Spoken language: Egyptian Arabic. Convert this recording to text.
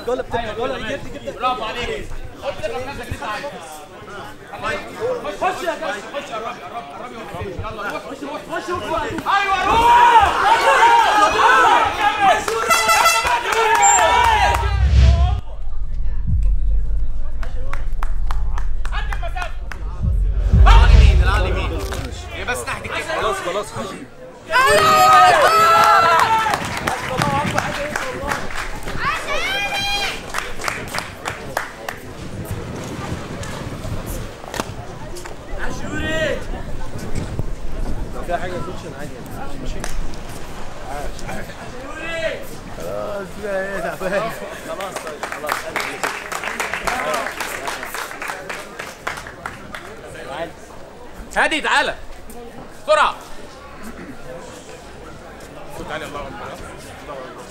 الجوله بتبقى الجوله دي جبت جبت برافو عليك خد ثقه في نفسك لسه عايز خش يا جدع خش قربي قربي قربي يلا روح خش روح خش روح ايوه روح اليمين العب اليمين هي بس ناحيه الكتف خلاص خلاص خش لو فيها حاجه كوتشن عادي يعني ماشي خلاص بقى ايه تعبان خلاص طيب خلاص هادي تعالى بسرعه صوت عالي الله اكبر